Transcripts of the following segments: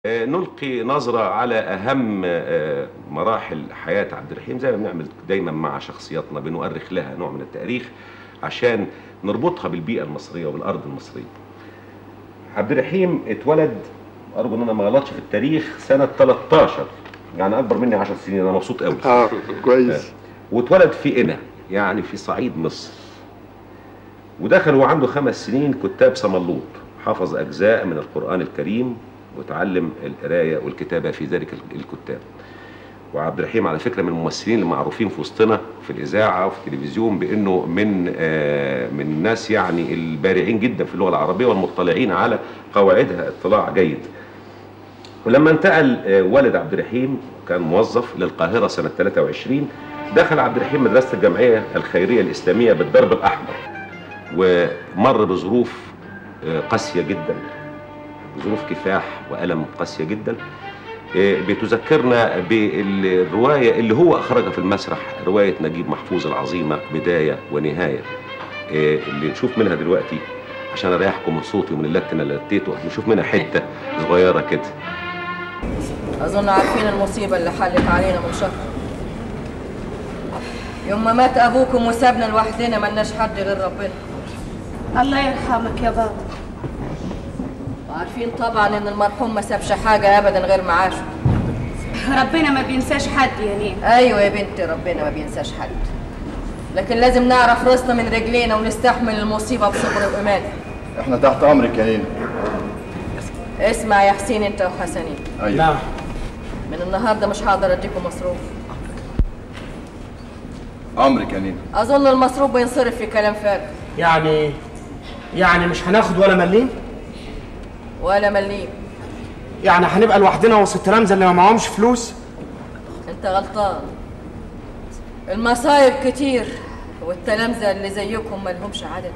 آه، نلقي نظرة على أهم آه، مراحل حياة عبد الرحيم زي ما بنعمل دايما مع شخصياتنا بنؤرخ لها نوع من التاريخ عشان نربطها بالبيئة المصرية وبالأرض المصرية عبد الرحيم اتولد أرجو إن أنا ما غلطش في التاريخ سنة 13 يعني أكبر مني 10 سنين أنا مبسوط قوي اه كويس واتولد في قنا يعني في صعيد مصر ودخل وعنده خمس سنين كتاب سملوط حفظ أجزاء من القرآن الكريم وتعلم القراية والكتابة في ذلك الكتاب وعبد الرحيم على فكرة من الممثلين المعروفين في وسطنا في الإذاعة وفي التلفزيون بأنه من آه، من الناس يعني البارعين جدا في اللغة العربية والمطلعين على قواعدها اطلاع جيد ولما انتقل آه، والد عبد الرحيم كان موظف للقاهرة سنة 23 دخل عبد الرحيم مدرسة الجمعية الخيرية الإسلامية بالدرب الأحمر ومر بظروف آه، قاسية جدا ظروف كفاح وألم قاسية جدا آه، بتذكرنا بالرواية اللي هو أخرجها في المسرح رواية نجيب محفوظ العظيمة بداية ونهاية آه، اللي نشوف منها دلوقتي عشان أريحكم من صوتي ومن اللت أنا اللي لتيته نشوف منها حتة صغيرة كده أظن عارفين المصيبة اللي حلت علينا من شهر يوم ما مات أبوكم وسابنا لوحدنا ملناش حد غير ربنا الله يرحمك يا بابا وعارفين طبعا إن المرحوم ما سابش حاجة أبدا غير معاشه ربنا ما بينساش حد يا نين أيوة يا بنتي ربنا ما بينساش حد لكن لازم نعرف راسنا من رجلينا ونستحمل المصيبة بصبر وإيمان احنا تحت امرك يا نين اسمع يا حسين أنت وحسنين ايوه من النهاردة مش هقدر أديكم مصروف امرك يا نين أظن المصروف بينصرف في كلام فارغ يعني يعني مش هناخد ولا مليم ولا مليم يعني هنبقى لوحدنا وسط رمزه اللي ما معهمش فلوس انت غلطان المصايب كتير والتلامذة اللي زيكم ملهمش عدد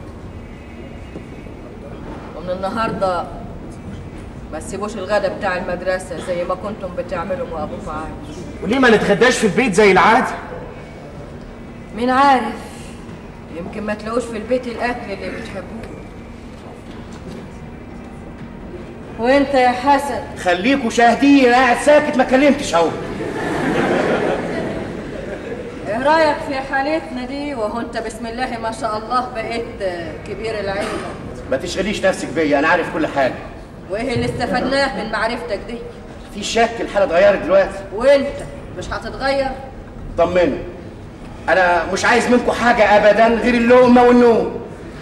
ومن النهاردة ما تسيبوش الغدا بتاع المدرسة زي ما كنتم بتعملوا وأبوكم عايش وليه ما نتغداش في البيت زي العادي مين عارف يمكن ما تلاقوش في البيت الأكل اللي بتحبوه وانت يا حسن خليكوا شاهدين انا قاعد ساكت ما كلمتش اهو ايه رايك في حالتنا دي وهو انت بسم الله ما شاء الله بقيت كبير العيله ما تشغليش نفسك بيا انا عارف كل حاجه وايه اللي استفدناه من معرفتك دي في شك الحاله اتغيرت دلوقتي وانت مش هتتغير طمنوا انا مش عايز منكم حاجه ابدا غير اللقمه والنوم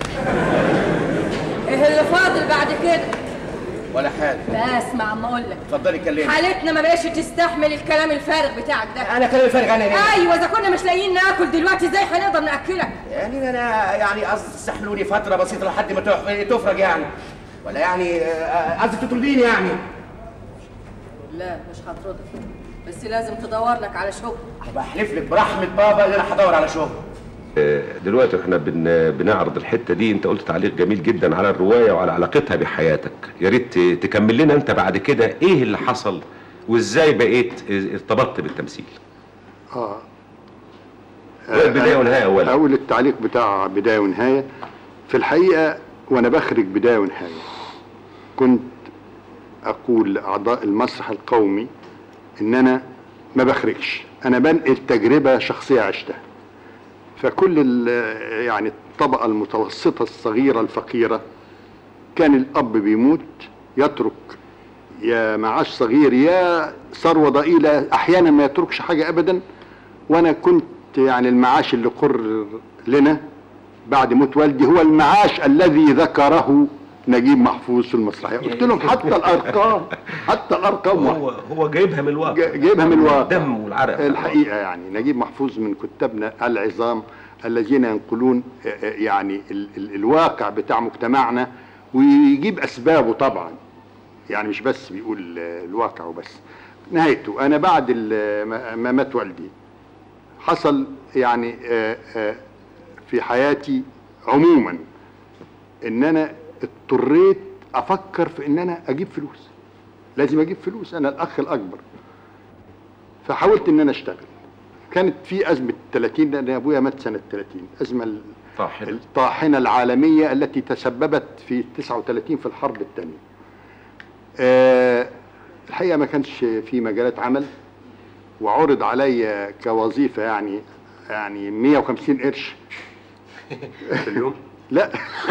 ايه اللي فاضل بعد كده ولا حاجه لا اسمع اما اقول لك اتفضلي كلمني حالتنا ما بقاش تستحمل الكلام الفارغ بتاعك ده انا كلامي فارغ انا ليه؟ ايوه اذا كنا مش لاقيين ناكل دلوقتي ازاي هنقدر ناكلك يعني انا يعني قصدي تستحملوني فتره بسيطه لحد ما تح- تفرج يعني ولا يعني آه، قصدي تطلبيني يعني لا مش هطردك بس لازم تدور لك على شغل بحلف لك برحمه بابا ان انا هدور على شغل آه، دلوقتي احنا بن بنعرض الحته دي انت قلت تعليق جميل جدا على الروايه وعلى علاقتها بحياتك يا ريت ت- تكمل لنا انت بعد كده ايه اللي حصل وازاي بقيت ارتبطت بالتمثيل اه بدايه ونهايه اولا اقول التعليق بتاع بدايه ونهايه في الحقيقه وانا بخرج بدايه ونهايه كنت اقول لاعضاء المسرح القومي ان انا ما بخرجش انا بنقل تجربه شخصيه عشتها فكل ال- يعني الطبقه المتوسطه الصغيره الفقيره كان الاب بيموت يترك يا معاش صغير يا ثروه ضئيله احيانا ما يتركش حاجه ابدا وانا كنت يعني المعاش اللي قرر لنا بعد موت والدي هو المعاش الذي ذكره نجيب محفوظ في المسرحيه قلت لهم حتى الارقام حتى الارقام واحدة. هو هو جايبها من الواقع جا- جايبها من الواقع الدم والعرق الحقيقه يعني نجيب محفوظ من كتابنا العظام الذين ينقلون آه، آه، يعني ال ال الواقع بتاع مجتمعنا ويجيب اسبابه طبعا يعني مش بس بيقول آه، الواقع وبس نهايته انا بعد ال- ما ما مات والدي حصل يعني آه، آه، في حياتي عموما ان انا اضطريت افكر في ان انا اجيب فلوس لازم اجيب فلوس انا الاخ الاكبر فحاولت ان انا اشتغل كانت في ازمه 30 لان ابويا مات سنه 30 ازمه ال- طاحنة. الطاحنه العالميه التي تسببت في 39 في الحرب الثانيه آه الحقيقه ما كانش في مجالات عمل وعرض عليا كوظيفه يعني يعني 150 قرش في اليوم لا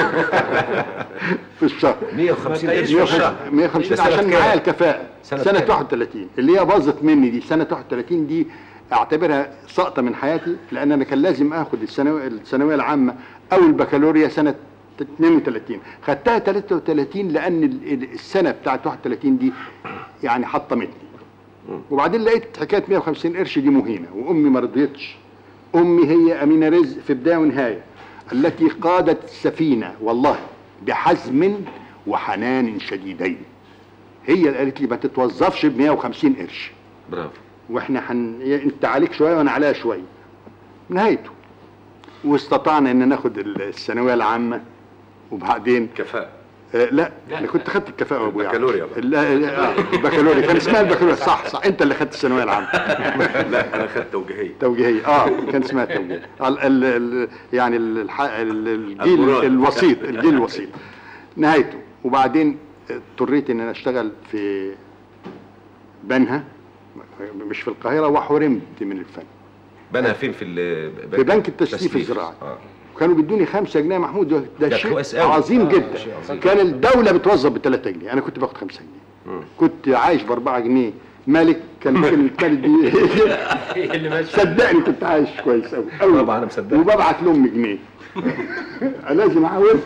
في الشهر 150 قرش في الشهر 150 ده سنة عشان كام؟ معايا الكفاءة سنة سنة, كام؟ 31 اللي هي باظت مني دي سنة 31 دي اعتبرها سقطة من حياتي لان انا كان لازم اخد الثانوية الثانوية العامة او البكالوريا سنة 32 خدتها 33 لان ال- ال- السنة بتاعت 31 دي يعني حطمتني وبعدين لقيت حكاية 150 قرش دي مهينة وامي ما رضيتش امي هي امينة رزق في بداية ونهاية التي قادت السفينة والله بحزم وحنان شديدين هي اللي قالت لي ما تتوظفش ب 150 قرش برافو واحنا حن... انت عليك شويه وانا عليها شويه نهايته واستطعنا ان ناخد الثانويه العامه وبعدين كفاءة آه لا انا كنت خدت الكفاءه ابويا البكالوريا بقى. لا لا، آه، البكالوريا كان اسمها البكالوريا صح صح انت اللي خدت الثانويه العامه لا انا خدت توجيهيه توجيهيه اه كان اسمها توجيهيه ال ال ال يعني الح... ال- الجيل المراد. الوسيط الجيل الوسيط نهايته وبعدين اضطريت ان انا اشتغل في بنها مش في القاهره وحرمت من الفن بنى فين في ال- في بنك التسليف الزراعي اه كانوا بيدوني خمسة جنيه محمود ده, ده ده شيء كويس أوي. عظيم آه، جدا شيء عظيم. كان الدولة بتوظف بثلاثة جنيه أنا كنت باخد خمسة جنيه كنت عايش بأربعة جنيه مالك كان كلمة مالك دي صدقني كنت عايش كويس أوي أوي طبعا أنا مصدقك. وببعت لأمي جنيه لازم أحاول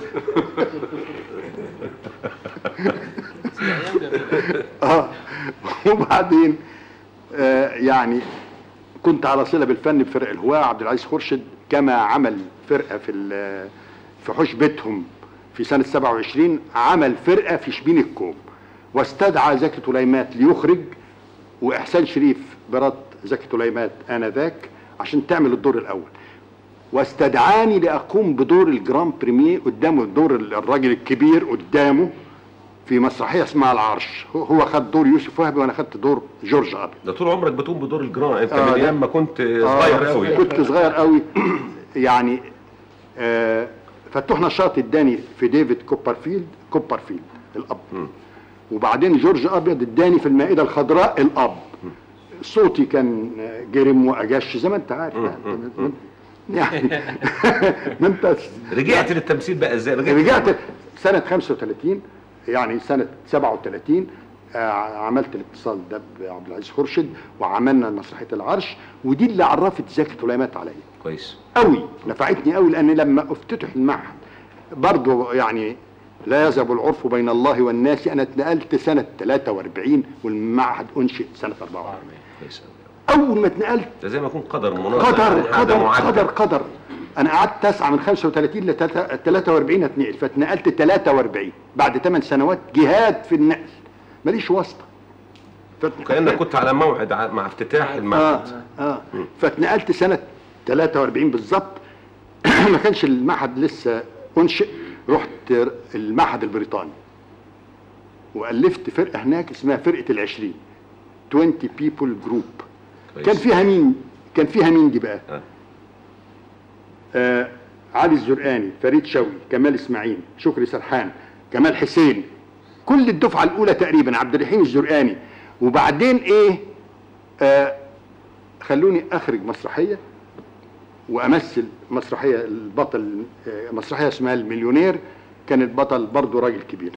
اه وبعدين آه يعني كنت على صله بالفن بفرق الهواة عبد العزيز خورشيد كما عمل فرقه في ال- في حوش بيتهم في سنه 27 عمل فرقه في شبين الكوم واستدعى زكي طليمات ليخرج واحسان شريف برد زكي طليمات انذاك عشان تعمل الدور الاول واستدعاني لاقوم بدور الجرام بريمير قدامه دور الراجل الكبير قدامه في مسرحيه اسمها العرش هو- هو خد دور يوسف وهبي وانا خدت دور جورج ابي ده طول عمرك بتقوم بدور الجران انت آه، من لا. ايام ما كنت صغير آه، قوي كنت صغير قوي يعني آه فتوح نشاط اداني في ديفيد كوبرفيلد كوبرفيلد الاب وبعدين جورج ابيض اداني في المائده الخضراء الاب صوتي كان آه، جرم واجش زي ما انت عارف يعني ما انت رجعت للتمثيل بقى ازاي رجعت رجعت سنة 35 يعني سنة 37 آه، عملت الاتصال ده بعبد العزيز خورشيد وعملنا مسرحية العرش ودي اللي عرفت زكي طليمات عليا كويس قوي نفعتني قوي لان لما افتتح المعهد برضه يعني لا يذهب العرف بين الله والناس انا اتنقلت سنة 43 والمعهد انشئ سنة 44 كويس أوي. اول ما اتنقلت ده زي ما يكون قدر منظم قدر حاجة قدر معدة. قدر قدر انا قعدت اسعى من 35 ل 43 اتنقل فاتنقلت 43 بعد 8 سنوات جهاد في النقل ماليش واسطه فاتن- كانك كنت على موعد ع- مع افتتاح المعهد اه اه فاتنقلت سنه 43 بالظبط ما كانش المعهد لسه انشئ رحت المعهد البريطاني والفت فرقه هناك اسمها فرقه العشرين 20 بيبل جروب كويس. كان فيها مين كان فيها مين دي بقى آه. آه علي الزرقاني فريد شوقي كمال اسماعيل شكري سرحان كمال حسين كل الدفعه الاولى تقريبا عبد الرحيم الزرقاني وبعدين ايه آه خلوني اخرج مسرحيه وامثل مسرحيه البطل آه مسرحيه اسمها المليونير كان البطل برضه راجل كبير